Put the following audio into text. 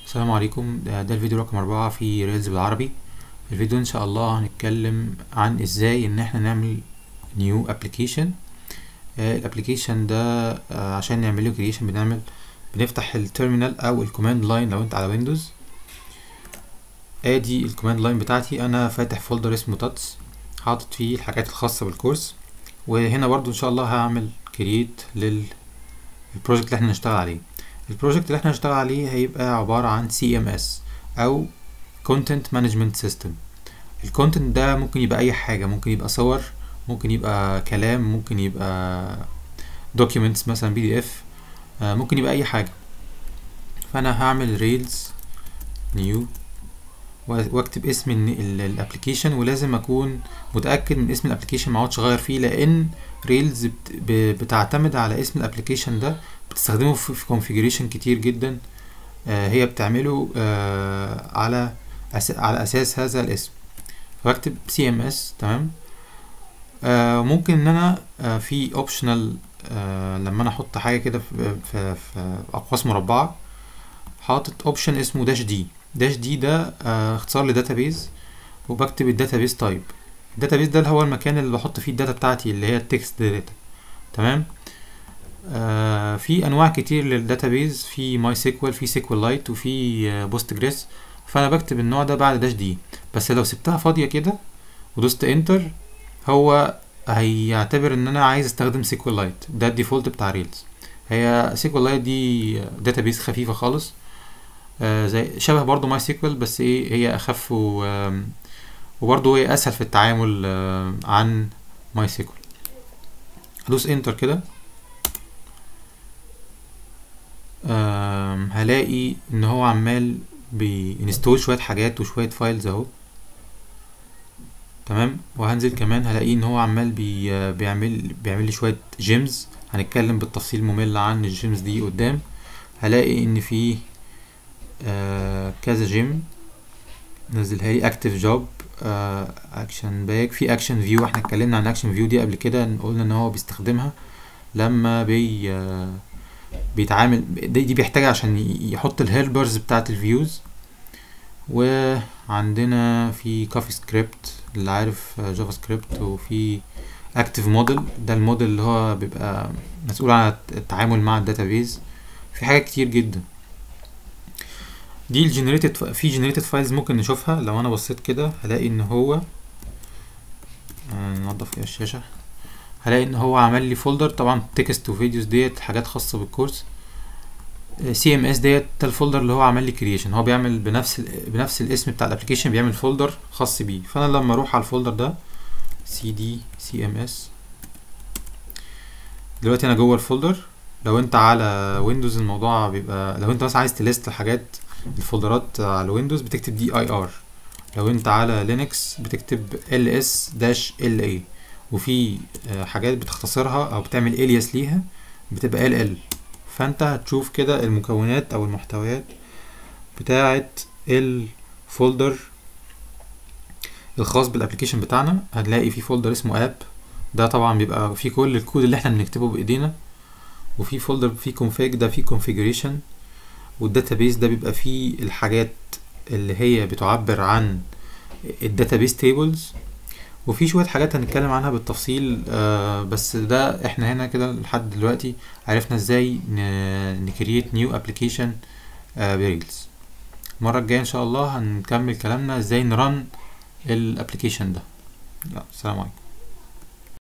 السلام عليكم ده, ده الفيديو رقم أربعة في ريلز بالعربي الفيديو إن شاء الله هنتكلم عن إزاي إن احنا نعمل نيو ابلكيشن الابلكيشن ده آه، عشان نعمله كريشن بنعمل بنفتح التيرمينال أو الكوماند لاين لو أنت على ويندوز ادي الكوماند لاين بتاعتي أنا فاتح فولدر اسمه تاتس حاطط فيه الحاجات الخاصة بالكورس وهنا برضو إن شاء الله هعمل كرييت للبروجكت اللي احنا نشتغل عليه البروجكت اللي احنا هنشتغل عليه هيبقى عبارة عن CMS أو Content Management System الكونتنت ده ممكن يبقى أي حاجة ممكن يبقى صور ممكن يبقى كلام ممكن يبقى documents مثلا بي دي اف ممكن يبقى أي حاجة فأنا هعمل ريلز نيو واكتب اسم الابلكيشن ولازم اكون متاكد من اسم الابلكيشن ما اقعدش اغير فيه لان ريلز بتعتمد على اسم الابلكيشن ده بتستخدمه في كونفيجريشن كتير جدا آه هي بتعمله آه على أس على اساس هذا الاسم فاكتب سي ام اس تمام آه ممكن ان انا آه في اوبشنال آه لما انا احط حاجه كده في, في, في اقواس مربعه حاطط اوبشن اسمه داش دي داش دي ده آه اختصار لداتابيز وبكتب الداتابيز تايب الداتابيز ده اللي هو المكان اللي بحط فيه الداتا بتاعتي اللي هي التكست داتا تمام آه في انواع كتير للداتابيز في ماي سيكوال في سيكوال لايت وفي آه بوست جريس فانا بكتب النوع ده بعد داش دي بس لو سبتها فاضيه كده ودوست انتر هو هيعتبر ان انا عايز استخدم سيكوال لايت ده الديفولت بتاع ريلز هي سيكوال لايت دي داتابيز خفيفه خالص آه زي شبه برضو ماي سيكوال بس ايه هي اخف و وبرضو هي اسهل في التعامل آه عن ماي سيكوال ادوس انتر كده هلاقي ان هو عمال بينستول شويه حاجات وشويه فايلز اهو تمام وهنزل كمان هلاقيه ان هو عمال بي بيعمل بيعمل لي شويه جيمز هنتكلم بالتفصيل ممل عن الجيمز دي قدام هلاقي ان في آه كذا جيم نزلها لي اكتف جوب اكشن باك في اكشن فيو احنا اتكلمنا عن اكشن فيو دي قبل كده قلنا ان هو بيستخدمها لما بي آه بيتعامل دي, دي بيحتاجها عشان يحط الهيلبرز بتاعه الفيوز وعندنا في كافي سكريبت اللي عارف جافا سكريبت وفي اكتف موديل ده الموديل اللي هو بيبقى مسؤول عن التعامل مع الداتابيز في حاجات كتير جدا دي الجنريتد في جنريتد فايلز ممكن نشوفها لو انا بصيت كده هلاقي ان هو ننضف كده الشاشه هلاقي ان هو عمل لي فولدر طبعا تكست وفيديوز ديت حاجات خاصه بالكورس سي ام اس ديت ده الفولدر اللي هو عمل لي كرييشن هو بيعمل بنفس بنفس الاسم بتاع الابلكيشن بيعمل فولدر خاص بيه فانا لما اروح على الفولدر ده سي دي سي ام اس دلوقتي انا جوه الفولدر لو انت على ويندوز الموضوع بيبقى لو انت مثلا عايز تليست حاجات الفولدرات على ويندوز بتكتب دي اي ار لو انت على لينكس بتكتب ال اس داش ال اي وفي حاجات بتختصرها او بتعمل الياس ليها بتبقى ال ال فانت هتشوف كده المكونات او المحتويات بتاعه الفولدر الخاص بالابلكيشن بتاعنا هنلاقي في فولدر اسمه اب ده طبعا بيبقى فيه كل الكود اللي احنا بنكتبه بايدينا وفي فولدر فيه config ده فيه configuration والداتابيس ده بيبقى فيه الحاجات اللي هي بتعبر عن الداتابيس تيبلز وفي شويه حاجات هنتكلم عنها بالتفصيل آه بس ده احنا هنا كده لحد دلوقتي عرفنا ازاي نكريت نيو ابلكيشن بريلز المره الجايه ان شاء الله هنكمل كلامنا ازاي نرن الابلكيشن ده يلا السلام عليكم